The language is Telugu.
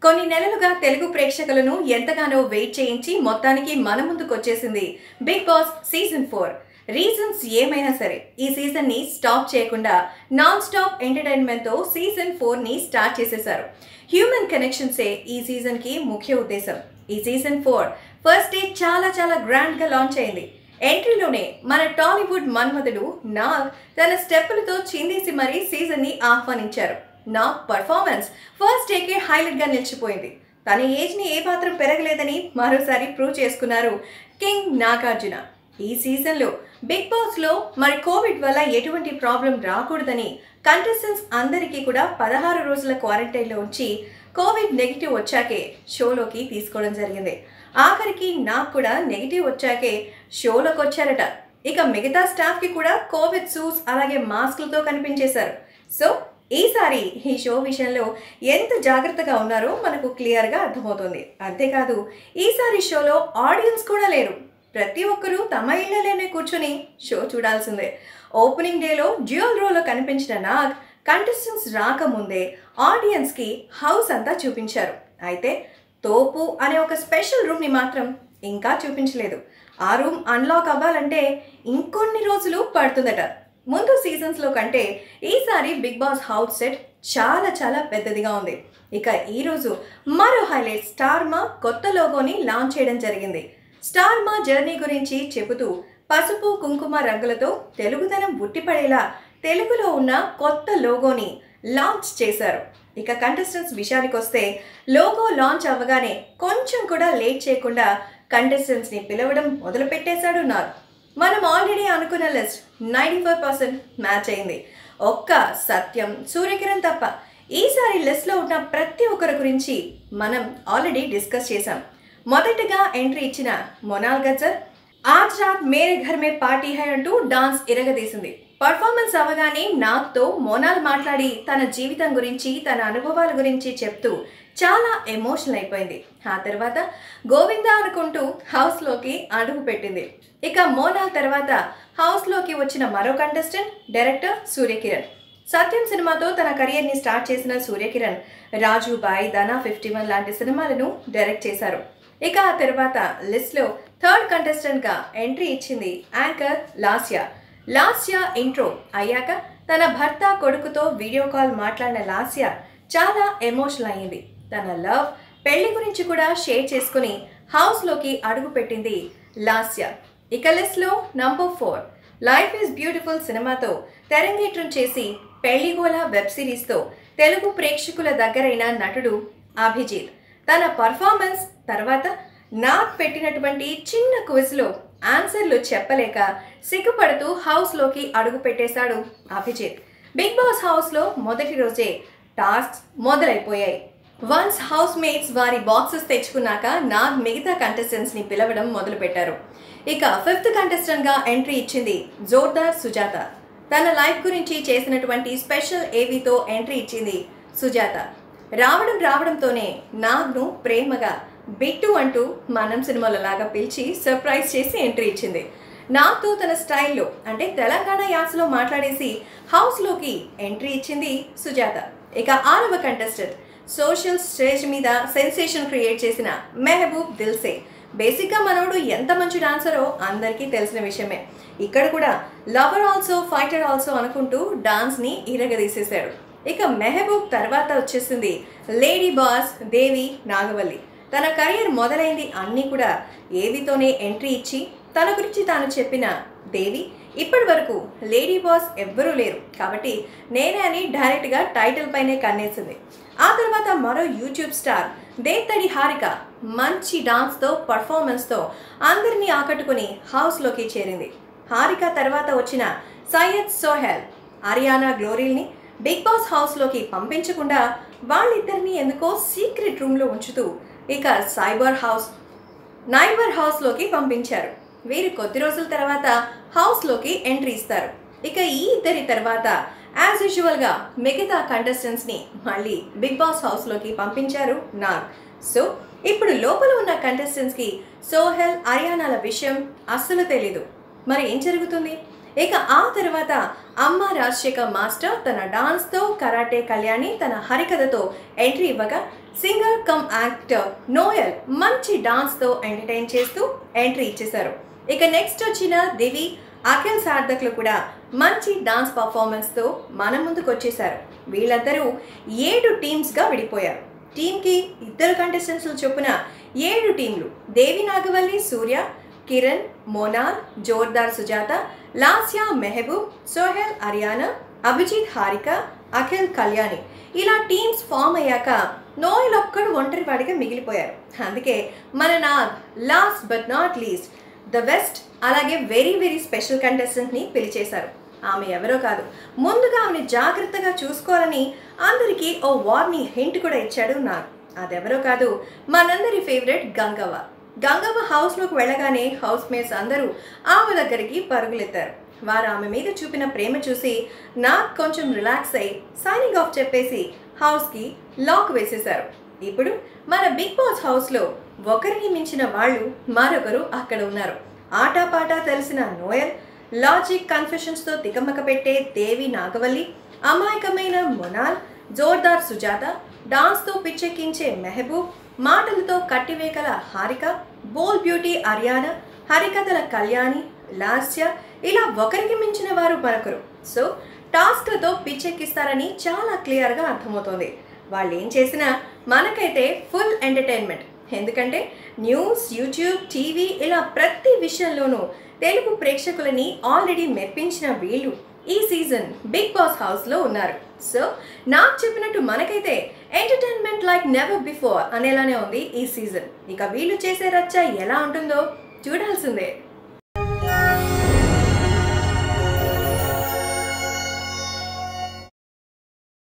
కొన్ని నెలలుగా తెలుగు ప్రేక్షకులను ఎంతగానో వెయిట్ చేయించి మొత్తానికి మన ముందుకు వచ్చేసింది big boss season four reasons ఏమైనా సరే ఈ సీజన్ ని స్టాప్ చేయకుండా నాన్ స్టాప్ ఎంటర్టైన్మెంట్ తో సీజన్ ఫోర్ ని స్టార్ట్ చేసేశారు హ్యూమన్ కనెక్షన్సే ఈ సీజన్ కి ముఖ్య ఉద్దేశం ఈ సీజన్ ఫోర్ ఫస్ట్ డే చాలా చాలా గ్రాండ్ గా లాంచ్ అయింది ఎంట్రీలోనే మన టాలీవుడ్ మన్మధుడు నాగ్ తన స్టెప్పులతో చిందేసి మరీ సీజన్ ని ఆహ్వానించారు నాగ్ పర్ఫార్మెన్స్ ఫస్ట్ డేకే హైలైట్ గా నిలిచిపోయింది తన ఏజ్ ని ఏ మాత్రం పెరగలేదని మరోసారి ప్రూవ్ చేసుకున్నారు కింగ్ నాగార్జున ఈ సీజన్లో బిగ్ బాస్ లో మరి కోవిడ్ వల్ల ఎటువంటి ప్రాబ్లం రాకూడదని కంటెస్టెంట్స్ అందరికీ కూడా పదహారు రోజుల క్వారంటైన్లో ఉంచి కోవిడ్ నెగిటివ్ వచ్చాకే షోలోకి తీసుకోవడం జరిగింది ఆఖరికి నాకు కూడా నెగిటివ్ వచ్చాకే షోలోకి వచ్చారట ఇక మిగతా స్టాఫ్కి కూడా కోవిడ్ సూట్స్ అలాగే మాస్కులతో కనిపించేశారు సో ఈసారి ఈ షో విషయంలో ఎంత జాగ్రత్తగా ఉన్నారో మనకు క్లియర్గా అర్థమవుతుంది అంతేకాదు ఈసారి షోలో ఆడియన్స్ కూడా లేరు ప్రతి ఒక్కరూ తమ ఇళ్లలోనే కూర్చొని షో చూడాల్సిందే ఓపెనింగ్ డేలో డ్యూయల్ రోలో కనిపించిన నాగ్ కంటెస్టెంట్స్ రాకముందే ఆడియన్స్కి హౌస్ అంతా చూపించారు అయితే తోపు అనే ఒక స్పెషల్ రూమ్ని మాత్రం ఇంకా చూపించలేదు ఆ రూమ్ అన్లాక్ అవ్వాలంటే ఇంకొన్ని రోజులు పడుతుందట ముందు సీజన్స్లో కంటే ఈసారి బిగ్ బాస్ హౌస్ సెట్ చాలా చాలా పెద్దదిగా ఉంది ఇక ఈరోజు మరో హైలైట్ స్టార్ మా కొత్త లోగోని లాంచ్ చేయడం జరిగింది స్టార్ మా జర్నీ గురించి చెబుతూ పసుపు కుంకుమ రంగులతో తెలుగుదనం ఉట్టిపడేలా తెలుగులో ఉన్న కొత్త లోగోని లాంచ్ చేశారు ఇక కంటెస్టెంట్స్ విషయానికి వస్తే లోగో లాంచ్ అవ్వగానే కొంచెం కూడా లేట్ చేయకుండా కంటెస్టెంట్స్ని పిలవడం మొదలుపెట్టేశాడు నాగ్ మనం ఆల్రెడీ అనుకున్న list ninety five percent match అయింది ఒక్క సత్యం సూర్యకిరణ్ తప్ప ఈసారి లిస్ట్లో ఉన్న ప్రతి ఒక్కరి గురించి మనం ఆల్రెడీ డిస్కస్ చేశాం మొదటగా ఎంట్రీ ఇచ్చిన మొనాల్ గజ్జర్ ఆజ్ రాత్ మేరే ఘర్ మే పార్టీ హై అంటూ డాన్స్ ఇరగదీసింది పర్ఫార్మెన్స్ అవగానే నాగ్తో మోనాల్ మాట్లాడి తన జీవితం గురించి తన అనుభవాల గురించి చెప్తూ చాలా ఎమోషనల్ అయిపోయింది ఆ తర్వాత గోవిందా అనుకుంటూ హౌస్లోకి అడుగు పెట్టింది ఇక మోనాల్ తర్వాత హౌస్లోకి వచ్చిన మరో కంటెస్టెంట్ డైరెక్టర్ సూర్యకిరణ్ సత్యం సినిమాతో తన కెరియర్ని స్టార్ట్ చేసిన సూర్యకిరణ్ రాజుబాయ్ ధనా ఫిఫ్టీ వన్ లాంటి సినిమాలను డైరెక్ట్ చేశారు ఇక ఆ తర్వాత లిస్ట్లో థర్డ్ కంటెస్టెంట్గా ఎంట్రీ ఇచ్చింది యాంకర్ లాస్యా లాస్యా ఇంట్రో అయ్యాక తన భర్త కొడుకుతో వీడియో కాల్ మాట్లాడిన లాస్యా చాలా ఎమోషనల్ అయ్యింది తన లవ్ పెళ్లి గురించి కూడా షేర్ చేసుకుని హౌస్లోకి అడుగు పెట్టింది లాస్య ఇక లిస్ట్లో number four life is beautiful సినిమాతో తెరంగేట్రం చేసి పెళ్లిగోల వెబ్ సిరీస్తో తెలుగు ప్రేక్షకుల దగ్గరైన నటుడు అభిజిత్ తన పర్ఫార్మెన్స్ తర్వాత నాగ్ పెట్టినటువంటి చిన్న క్విజ్లో ఆన్సర్లు చెప్పలేక సిగ్గుపడుతూ హౌస్లోకి అడుగు పెట్టేశాడు అభిజిత్ బిగ్ బాస్ హౌస్లో మొదటి రోజే టాస్క్స్ మొదలైపోయాయి వన్స్ హౌస్ మేట్స్ వారి బాక్సెస్ తెచ్చుకున్నాక నాగ్ మిగతా కంటెస్టెంట్స్ని పిలవడం మొదలుపెట్టారు ఇక ఫిఫ్త్ కంటెస్టెంట్గా ఎంట్రీ ఇచ్చింది జోర్దార్ సుజాత తన లైఫ్ గురించి చేసినటువంటి స్పెషల్ ఏవీతో ఎంట్రీ ఇచ్చింది సుజాత రావడం రావడంతోనే నాగ్ను ప్రేమగా బిట్టు అంటూ మనం సినిమాలో లాగా పిలిచి సర్ప్రైజ్ చేసి ఎంట్రీ ఇచ్చింది నాతో తన స్టైల్లో అంటే తెలంగాణ యాసలో మాట్లాడేసి హౌస్లోకి ఎంట్రీ ఇచ్చింది సుజాత ఇక ఆరవ కంటెస్టెంట్ సోషల్ స్టేజ్ మీద సెన్సేషన్ క్రియేట్ చేసిన మెహబూబ్ దిల్సే బేసిక్గా మనోడు ఎంత మంచి డాన్సరో అందరికీ తెలిసిన విషయమే ఇక్కడ కూడా లవర్ ఆల్సో ఫైటర్ ఆల్సో అనుకుంటూ డాన్స్ని ఇరగదీసేశాడు ఇక మెహబూబ్ తర్వాత వచ్చేసింది లేడీ బాస్ దేవి నాగవల్లి తన కెరియర్ మొదలైంది అన్నీ కూడా ఏవితోనే ఎంట్రీ ఇచ్చి తన గురించి తాను చెప్పిన దేవి ఇప్పటి వరకు లేడీ బాస్ ఎవ్వరూ లేరు కాబట్టి నేనే అని డైరెక్ట్గా టైటిల్ పైనే కన్నేసింది ఆ తర్వాత మరో యూట్యూబ్ స్టార్ దేత్తడి హారిక మంచి డాన్స్తో పర్ఫార్మెన్స్తో అందరినీ ఆకట్టుకుని హౌస్లోకి చేరింది హారిక తర్వాత వచ్చిన సయ్యద్ సోహెల్ ఆరియానా గ్లోరీల్ని బిగ్ బాస్ హౌస్లోకి పంపించకుండా వాళ్ళిద్దరిని ఎందుకో సీక్రెట్ రూమ్లో ఉంచుతూ ఇక సైబర్ హౌస్ నైబర్ హౌస్లోకి పంపించారు వీరు కొద్ది రోజుల తర్వాత హౌస్లోకి ఎంట్రీ ఇస్తారు ఇక ఈ ఇద్దరి తర్వాత యాజ్ యూజువల్గా మిగతా కంటెస్టెంట్స్ని మళ్ళీ బిగ్ బాస్ హౌస్లోకి పంపించారు నాగ్ సో ఇప్పుడు లోపల ఉన్న కంటెస్టెంట్స్కి సోహెల్ అరియానాల విషయం అస్సలు తెలీదు మరి ఏం జరుగుతుంది ఇక ఆ తర్వాత అమ్మ రాజశేఖర్ మాస్టర్ తన డాన్స్తో కరాటే కళ్యాణి తన హరికథతో ఎంట్రీ ఇవ్వగా సింగర్ కమ్ యాక్టర్ నోయల్ మంచి డాన్స్తో ఎంటర్టైన్ చేస్తూ ఎంట్రీ ఇచ్చేశారు ఇక నెక్స్ట్ వచ్చిన దివి అఖిల్ సార్థక్లు కూడా మంచి డాన్స్ పర్ఫార్మెన్స్తో మన ముందుకు వచ్చేశారు వీళ్ళందరూ ఏడు టీమ్స్గా విడిపోయారు టీంకి ఇద్దరు కంటెస్టెంట్స్ చొప్పున ఏడు టీంలు దేవి నాగవల్లి సూర్య కిరణ్ మోనాల్ జోర్దార్ సుజాత లాస్యా మెహబూబ్ సోహెల్ అరియానా అభిజిత్ హారిక అఖిల్ కళ్యాణి ఇలా టీమ్స్ ఫామ్ అయ్యాక నోయల్ ఒక్కడు ఒంటరి వాడిగా మిగిలిపోయారు అందుకే మన Nag last but not least the best అలాగే వెరీ వెరీ స్పెషల్ కంటెస్టెంట్ని పిలిచేశారు ఆమె ఎవరో కాదు ముందుగా ఆమెని జాగ్రత్తగా చూసుకోవాలని అందరికీ ఓ వార్ని హింట్ కూడా ఇచ్చాడు నాగ్ అదెవరో కాదు మనందరి ఫేవరెట్ గంగవ్వ గంగవ్వ హౌస్లోకి వెళ్ళగానే హౌస్ మేట్స్ అందరూ ఆమె దగ్గరికి పరుగులెత్తారు వారు ఆమె మీద చూపిన ప్రేమ చూసి నాకు కొంచెం రిలాక్స్ అయి సైనింగ్ ఆఫ్ చెప్పేసి హౌస్కి లాక్ వేసేశారు ఇప్పుడు మన బిగ్ బాస్ హౌస్లో ఒకరిని మించిన వాళ్ళు మరొకరు అక్కడ ఉన్నారు ఆటాపాటా తెలిసిన నోయల్ లాజిక్ కన్ఫెషన్స్తో తికమక పెట్టే దేవి నాగవల్లి అమాయకమైన మొనాల్ జోర్దార్ సుజాత డాన్స్తో పిచ్చెక్కించే మెహబూబ్ మాటలతో కట్టివేకల హారిక బోల్ బ్యూటీ అరియానా హరికథల కళ్యాణి లాస్య ఇలా ఒకరికి మించిన వారు మరొకరు సో టాస్క్లతో పిచ్చెక్కిస్తారని చాలా క్లియర్గా అర్థమవుతోంది వాళ్ళు ఏం చేసినా మనకైతే ఫుల్ ఎంటర్టైన్మెంట్ ఎందుకంటే న్యూస్ యూట్యూబ్ టీవీ ఇలా ప్రతి విషయంలోనూ తెలుగు ప్రేక్షకులని ఆల్రెడీ మెప్పించిన వీళ్ళు ఈ సీజన్ బిగ్ బాస్ హౌస్లో ఉన్నారు సో నాకు చెప్పినట్టు మనకైతే ఎంటర్టైన్మెంట్ లైక్ నెవర్ బిఫోర్ అనేలానే ఉంది ఈ సీజన్ ఇక వీళ్ళు చేసే రచ్చ ఎలా ఉంటుందో చూడాల్సిందే